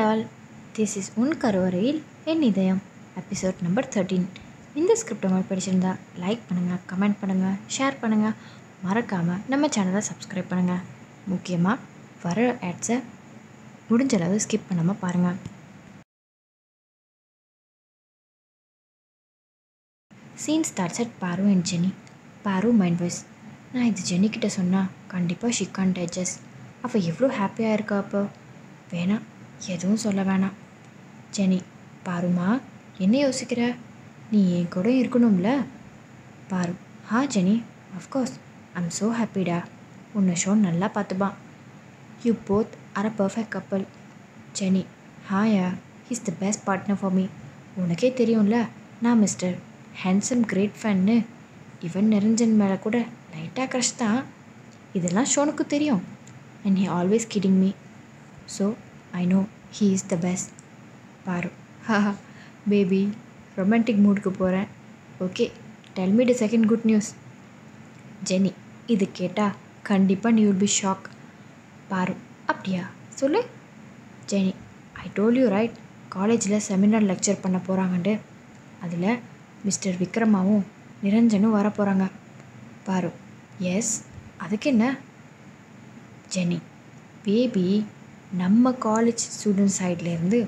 all this is உன் கருவறையில் என் இதயம் எபிசோட் நம்பர் தேர்ட்டீன் இந்த ஸ்கிரிப்ட் உங்களுக்கு பிடிச்சிருந்தா லைக் பண்ணுங்கள் கமெண்ட் பண்ணுங்கள் ஷேர் பண்ணுங்கள் மறக்காமல் நம்ம சேனலை சப்ஸ்கிரைப் பண்ணுங்கள் முக்கியமாக வர ஆட்ஸை முடிஞ்ச அளவு ஸ்கிப் பண்ணாமல் பாருங்கள் scene starts at Paru and Jenny Paru mind voice நான் இது ஜெனி கிட்ட சொன்னால் கண்டிப்பாக ஷி கான் டைஜஸ் அவள் எவ்வளோ ஹாப்பியாக இருக்கா அப்போ வேணாம் எதுவும் சொல்ல வேணாம் ஜெனி பாருமா என்ன யோசிக்கிற நீ என் கூட இருக்கணும்ல பாரு ஹா ஜெனி அஃப்கோர்ஸ் ஐம் ஸோ ஹாப்பிடா உன்னை ஷோ நல்லா பார்த்துப்பான் you both are a perfect couple Jenny ஹாயா he's the best partner for me உனக்கே தெரியும்ல நான் மிஸ்டர் ஹேண்ட்ஸம் கிரேட் ஃபேன்னு இவன் நிரஞ்சன் மேலே கூட லைட்டாக க்ரஷ் தான் இதெல்லாம் ஷோனுக்கு தெரியும் and he always kidding me so I know he is the best Paru ஹாஹா பேபி ரொமான்டிக் மூடுக்கு போகிறேன் okay tell me the second good news Jenny இது கேட்டால் கண்டிப்பாக நீ வில் பி ஷாக் பாரு அப்படியா சொல்லு Jenny I told you right காலேஜில் செமினார் லெக்சர் பண்ண போகிறாங்கன்ட்டு அதில் மிஸ்டர் விக்ரமாவும் நிரஞ்சனும் வர போகிறாங்க பாரு எஸ் அதுக்கு என்ன ஜெனி பேபி நம்ம காலேஜ் ஸ்டூடெண்ட் சைட்லேருந்து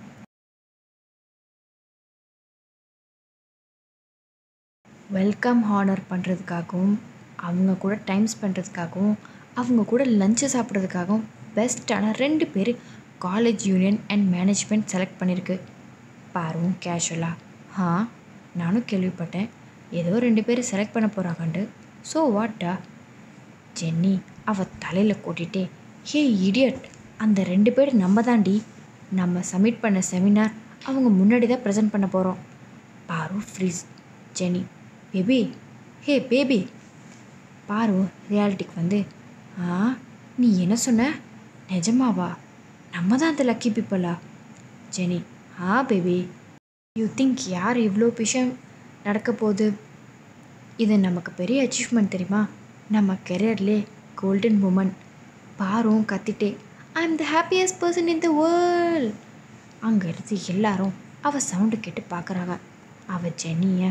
வெல்கம் ஹானர் பண்ணுறதுக்காகவும் அவங்க கூட டைம் பண்ணுறதுக்காகவும் அவங்க கூட லஞ்சு சாப்பிட்றதுக்காகவும் பெஸ்ட்டான ரெண்டு பேர் college union and management select பண்ணியிருக்கு பாரும் கேஷுவலாக ஆ நானும் கேள்விப்பட்டேன் ஏதோ ரெண்டு பேர் செலக்ட் பண்ண போகிறாங்கண்டு ஸோ வாட்டா ஜென்னி அவள் தலையில் கூட்டிகிட்டே ஹே இடியட் அந்த ரெண்டு பேர் நம்ம தாண்டி நம்ம சப்மிட் பண்ண செமினார் அவங்க முன்னாடி தான் ப்ரெசென்ட் பண்ண போகிறோம் Paru freeze Jenny baby hey baby Paru ரியாலிட்டிக்கு வந்து ஆ நீ என்ன சொன்ன நிஜமாவா நம்ம தான் அந்த லக்கி பீப்புளா Jenny ah baby you think யார் இவ்வளோ விஷயம் நடக்க போகுது இது நமக்கு பெரிய அச்சீவ்மெண்ட் தெரியுமா நம்ம கெரியர்லே கோல்டன் உமன் பாரும் கத்திட்டே I am the happiest person in the world அங்கே இருந்து எல்லாரும் அவள் சவுண்டு கேட்டு பார்க்குறாங்க அவள் ஜென்னியை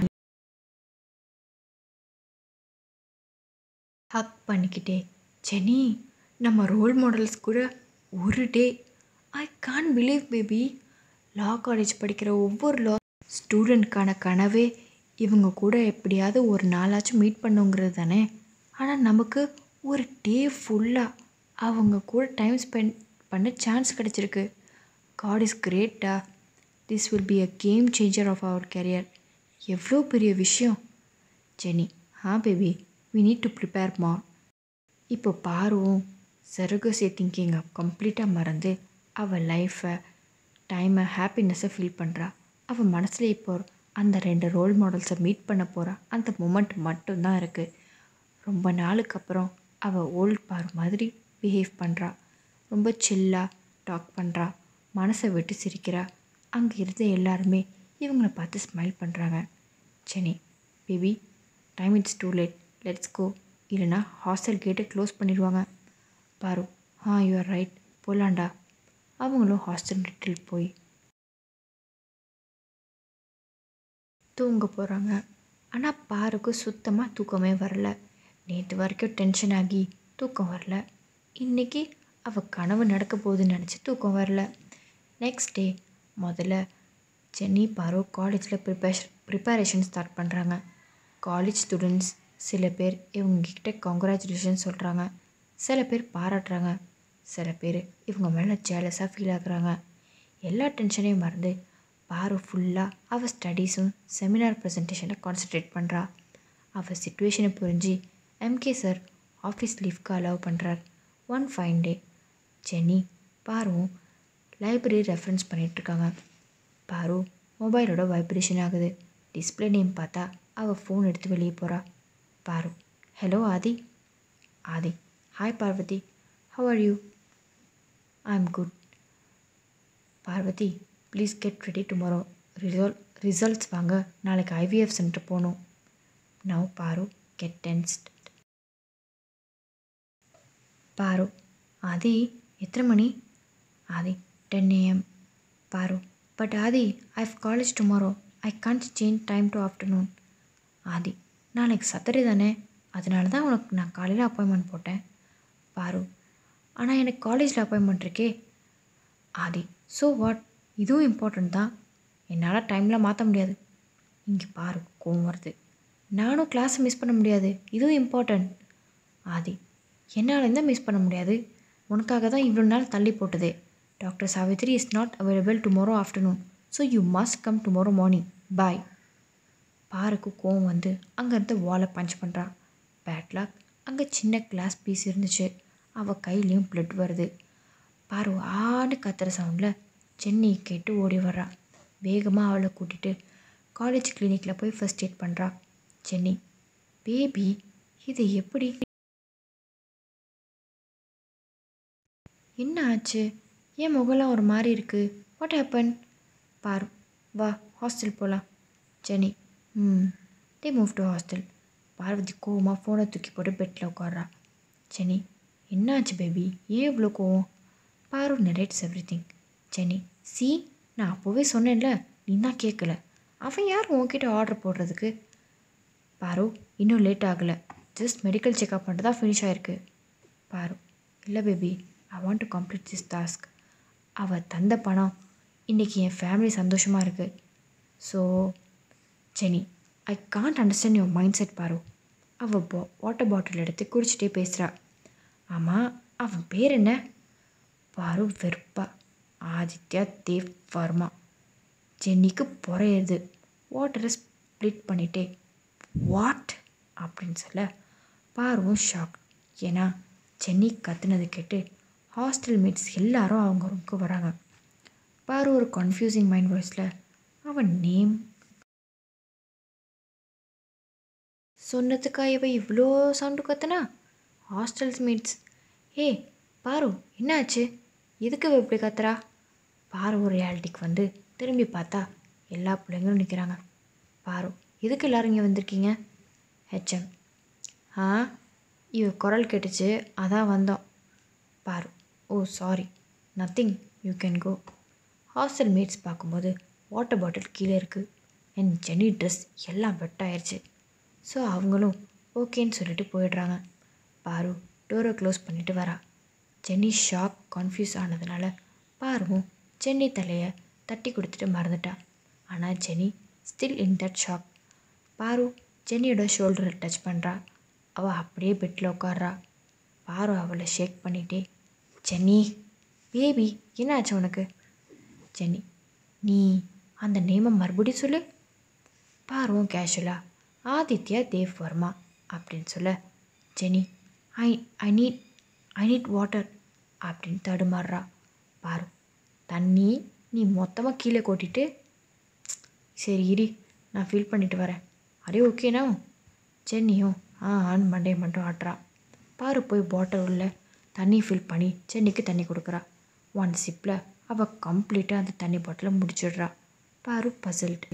ஹக் பண்ணிக்கிட்டே ஜெனி நம்ம ரோல் மாடல்ஸ் கூட ஒரு day I can't believe baby law college படிக்கிற ஒவ்வொரு லா ஸ்டூடெண்ட்கான கனவே இவங்க கூட எப்படியாவது ஒரு நாளாச்சும் மீட் பண்ணுங்கிறது தானே ஆனால் நமக்கு ஒரு டே ஃபுல்லாக அவங்க கூட டைம் ஸ்பெண்ட் பண்ண சான்ஸ் கிடச்சிருக்கு காட் இஸ் கிரேட்டா this will be a game changer of our career எவ்வளோ பெரிய விஷயம் Jenny ah baby we need to prepare மா இப்போ பாருவும் சருகசிய திங்கிங்கை கம்ப்ளீட்டாக மறந்து அவள் லைஃப்பை டைமை ஹாப்பினஸ்ஸை ஃபீல் பண்ணுறா அவள் மனசில் இப்போ அந்த ரெண்டு ரோல் மாடல்ஸை மீட் பண்ண போகிறா அந்த மூமெண்ட் மட்டும்தான் இருக்குது ரொம்ப நாளுக்கு அப்புறம் அவள் ஓல்ட் பார் மாதிரி பிஹேவ் பண்ணுறா ரொம்ப சில்லாக டாக் பண்ணுறா மனசை விட்டு சிரிக்கிறா அங்கே இருந்த எல்லாருமே இவங்கள பார்த்து ஸ்மைல் பண்ணுறாங்க Jenny baby time it's too late let's go இல்லைனா ஹாஸ்டல் கேட்டை க்ளோஸ் பண்ணிடுவாங்க பாரு ஆ யூஆர் ரைட் போலாண்டா அவங்களும் ஹாஸ்டல் டீட்டெயில் போய் தூங்க போகிறாங்க ஆனால் பாருக்கு சுத்தமாக தூக்கமே வரல நேற்று வரைக்கும் டென்ஷன் ஆகி தூக்கம் வரல இன்றைக்கி அவள் கனவு நடக்க போகுதுன்னு நினச்சி தூக்கம் வரல நெக்ஸ்ட் டே முதல்ல சென்னை பாரு காலேஜில் ப்ரிப்பேஷன் ப்ரிப்பரேஷன் ஸ்டார்ட் பண்ணுறாங்க காலேஜ் ஸ்டூடெண்ட்ஸ் சில பேர் இவங்கக்கிட்ட கங்க்ராச்சுலேஷன் சொல்கிறாங்க சில பேர் பாராட்டுறாங்க சில பேர் இவங்க மேலே ஜேலஸாக ஃபீல் ஆகுறாங்க எல்லா டென்ஷனையும் மறந்து பாரு ஃபுல்லாக அவள் ஸ்டடீஸும் செமினார் ப்ரெசன்டேஷனில் கான்சன்ட்ரேட் பண்ணுறா அவள் சுச்சுவேஷனை புரிஞ்சு எம்கே சார் ஆஃபீஸ் லீவ்க்கு அலோவ் பண்ணுறார் ஒன் ஃபைன் டே ஜென்னி பாருவும் லைப்ரரி ரெஃபரன்ஸ் பண்ணிகிட்ருக்காங்க பாரு மொபைலோட வைப்ரேஷன் ஆகுது டிஸ்பிளே நேம் பார்த்தா அவள் ஃபோன் எடுத்து வெளியே போகிறா Paru hello Aadhi Aadhi hi Parvathi how are you I am good Parvathi please get ready tomorrow result results வாங்க நாளைக்கு ஐவிஎஃப் சென்டர் போகணும் now Paru get tensed Paru Aadhi எத்தனை மணி Aadhi ten AM Paru but Aadhi I have college tomorrow I can't change time to afternoon Aadhi நாளைக்கு சத்தரே தானே அதனால தான் உனக்கு நான் காலையில் அப்பாயின்மெண்ட் போட்டேன் பாரு ஆனால் எனக்கு காலேஜில் அப்பாயின்மெண்ட் இருக்கே ஆதி ஸோ வாட் இதுவும் இம்பார்ட்டண்ட் தான் என்னால் டைமில் மாற்ற முடியாது இங்கே பாரு கோவம் வருது நானும் கிளாஸை மிஸ் பண்ண முடியாது இதுவும் இம்பார்ட்டண்ட் ஆதி என்னால் தான் மிஸ் பண்ண முடியாது உனக்காக தான் இவ்வளோ நாள் தள்ளி போட்டதே doctor Savitri is not available tomorrow afternoon so you must come tomorrow morning bye பாருக்கு கோவம் வந்து அங்கேருந்து வாலை பஞ்ச் பண்ணுறான் பேட்லாக் அங்கே சின்ன கிளாஸ் பீஸ் இருந்துச்சு அவள் கையிலையும் பிளட் வருது பாரு ஆடு கத்துற சவுண்டில் சென்னை கேட்டு ஓடி வர்றா வேகமாக அவளை கூட்டிகிட்டு காலேஜ் கிளினிக்கில் போய் ஃபர்ஸ்ட் எய்ட் பண்ணுறா சென்னை பேபி இது எப்படி என்ன ஆச்சு ஏன் முகலாம் ஒரு மாதிரி இருக்குது வாட் ஹேப்பன் பாரு வா ஹாஸ்டல் போகலாம் Jenny hmm they move to hostel Parvathi கோவமாக ஃபோனை தூக்கி போட்டு பெட்டில் உட்கார்றா ஜெனி என்னாச்சு பேபி ஏன் இவ்வளோ கோவம் Paru narrates everything Jenny சி நான் அப்போவே சொன்னேன்ல நீ தான் கேட்கல அவன் யார் உன்கிட்ட ஆர்டர் போடுறதுக்கு பாரு இன்னும் லேட் ஆகலை ஜஸ்ட் மெடிக்கல் செக்அப் மட்டும் தான் ஃபினிஷ் ஆயிருக்கு பாரு இல்லை baby I want to complete this task அவள் தந்த பணம் இன்றைக்கி என் ஃபேமிலி சந்தோஷமாக இருக்குது so Jenny I can't understand your mind set Paru அவள் பா வாட்டர் பாட்டில் எடுத்து குடிச்சிட்டே பேசுகிறா ஆமாம் அவன் பேர் என்ன பாரு வெறுப்பா ஆதித்யா தேவ் வர்மா ஜென்னிக்கு புறையுது வாட்டரை ஸ்ப்ளிட் பண்ணிட்டே வாட் அப்படின்னு சொல்ல பாருவும் ஷாக் ஏன்னா சென்னி கத்துனது கேட்டு ஹாஸ்டல் மேட்ஸ் எல்லாரும் அவங்க ரூமுக்கு வராங்க பாரு ஒரு கன்ஃபியூசிங் மைண்ட் வாய்ஸில் அவன் நேம் சொன்னதுக்கா இவ இவ்வளோ சவுண்டு கத்துனா ஹாஸ்டல்ஸ் மேட்ஸ் ஏ பாரு என்னாச்சு எதுக்கு இவ இப்படி கத்துறா பாரு ஒரு ரியாலிட்டிக்கு வந்து திரும்பி பார்த்தா எல்லா பிள்ளைங்களும் நிற்கிறாங்க பாரு எதுக்கு எல்லாரும் இங்கே வந்திருக்கீங்க ஹெச்எம் ஆ இவ குரல் கேட்டுச்சு அதான் வந்தோம் Paru oh sorry nothing you can go hostel mates பார்க்கும்போது வாட்டர் பாட்டில் கீழே இருக்குது என் ஜெனி ட்ரெஸ் எல்லாம் வெட் ஆயிடுச்சு ஸோ அவங்களும் ஓகேன்னு சொல்லிட்டு போயிடுறாங்க பாரு டோரை க்ளோஸ் பண்ணிட்டு வரா ஜென்னி ஷாக் கன்ஃபியூஸ் ஆனதுனால பாருவும் ஜென்னி தலையை தட்டி கொடுத்துட்டு மறந்துட்டா ஆனால் Jenny still in that shock பாரு ஜென்னியோட ஷோல்டரை டச் பண்ணுறா அவள் அப்படியே பெட்டில் உட்கார்றா பாரு அவளை ஷேக் பண்ணிட்டே ஜென்னி பேபி என்னாச்சு உனக்கு ஜென்னி நீ அந்த நேமை மறுபடியும் சொல்லு பாருவும் கேஷுவலா ஆதித்யா தேவ் வர்மா அப்படின்னு சொல்ல Jenny I I need I need water அப்படின்னு தடுமாறுறா பாரு தண்ணி நீ மொத்தமாக கீழே கொட்டிட்டு சரி இரி நான் ஃபீல் பண்ணிட்டு வரேன் அரே ஓகேனா சென்னியும் ஆ ஆன் மண்டே மட்டும் ஆட்டுறா பாரு போய் பாட்டில் உள்ள தண்ணி ஃபில் பண்ணி சென்னிக்கு தண்ணி கொடுக்குறா ஒன் சிப்பில் அவள் கம்ப்ளீட்டாக அந்த தண்ணி பாட்டிலை முடிச்சிடுறா பாரு பசில்ட்டு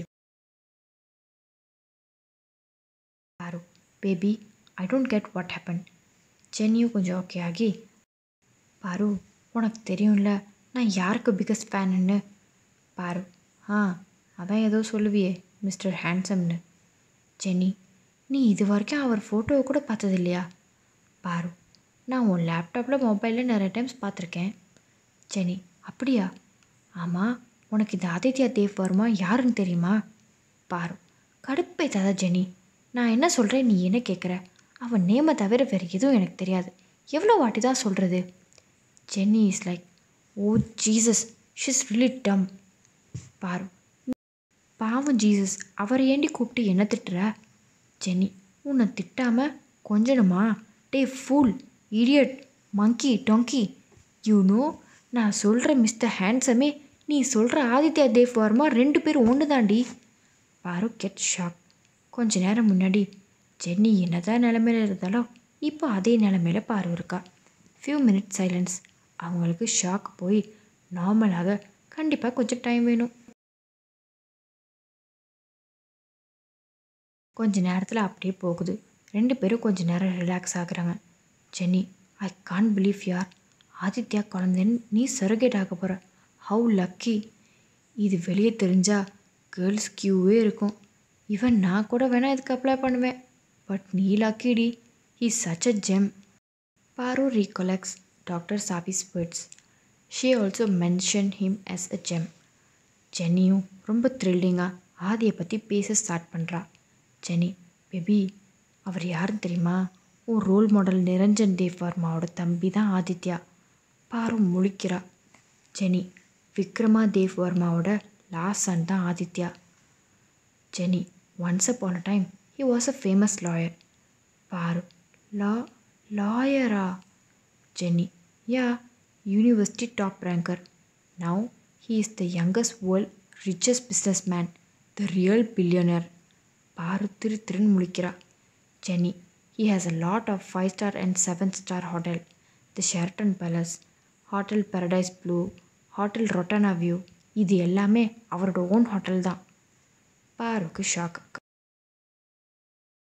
பாரு baby I don't get what happen சென்னியும் கொஞ்சம் ஓகே ஆகி பாரு உனக்கு தெரியும்ல நான் யாருக்கு பிக்கஸ்ட் ஃபேனுன்னு பாரு ஆ அதான் ஏதோ சொல்லுவியே மிஸ்டர் ஹேண்ட்ஸம்னு ஜென்னி நீ இது வரைக்கும் அவர் ஃபோட்டோவை கூட பார்த்தது இல்லையா பாரு நான் உன் லேப்டாப்பில் மொபைலில் நிறைய டைம்ஸ் பார்த்துருக்கேன் ஜெனி அப்படியா ஆமாம் உனக்கு இந்த ஆதித்யா தேவ் வருமா யாருன்னு தெரியுமா பாரு கடுப்பேத்தாதா ஜெனி நான் என்ன சொல்கிறேன் நீ என்ன கேட்குற அவன் நேமை தவிர வேறு எதுவும் எனக்கு தெரியாது எவ்வளோ வாட்டி தான் சொல்கிறது Jenny is like oh Jesus she's really dumb பாரு பாவம் ஜீசஸ் அவரை ஏண்டி கூப்பிட்டு என்ன திட்டுற ஜென்னி உன்னை திட்டாமல் கொஞ்சணுமா டே fool idiot monkey donkey you know நான் சொல்கிற மிஸ்டர் ஹேண்ட்ஸமே நீ சொல்கிற ஆதித்யா தேவ் வர்மா ரெண்டு பேரும் ஒன்று தாண்டி பாரு கெட் ஷாக் கொஞ்ச நேரம் முன்னாடி ஜென்னி என்னதான் நிலமையில இருந்தாலும் இப்போ அதே நிலமையில பாரு இருக்கா ஃபியூ மினிட்ஸ் சைலன்ஸ் அவங்களுக்கு ஷாக் போய் நார்மலாக கண்டிப்பாக கொஞ்சம் டைம் வேணும் கொஞ்ச நேரத்தில் அப்படியே போகுது ரெண்டு பேரும் கொஞ்ச நேரம் ரிலாக்ஸ் ஆகுறாங்க ஜென்னி ஐ கான் பிலீவ் யார் ஆதித்யா குழந்தைன்னு நீ சர்கேட் ஆக போகிற ஹவு லக்கி இது வெளியே தெரிஞ்சா கேர்ள்ஸ் க்யூவே இருக்கும் ஈவன் நான் கூட வேணால் இதுக்கு அப்ளை பண்ணுவேன் பட் நீ luckily he such a gem பாரு ரீகொலெக்ட்ஸ் டாக்டர் சாபிஸ் words she also mention him as a gem ஜென்னியும் ரொம்ப த்ரில்லிங்காக ஆதியை பற்றி பேச ஸ்டார்ட் பண்ணுறா ஜெனி பேபி அவர் யாருன்னு தெரியுமா உன் ரோல் மாடல் நிரஞ்சன் தேவ் வர்மாவோட தம்பி தான் ஆதித்யா பாரு முழிக்கிறா ஜெனி விக்ரமா தேவ் வர்மாவோட லாஸ்ட் சன் தான் Aditya Jenny once up on a time he was a famous lawyer பாரு லா லாயரா Jenny yeah university top ranker now he is the youngest world richest business man the real billionaire பாரு திரு திருன்னு முழிக்கிறா Jenny he has a lot of five star and seven star hotel the Sheraton palace hotel paradise blue hotel Rotana view இது எல்லாமே அவரோட own hotel தான் பாருக்கு shock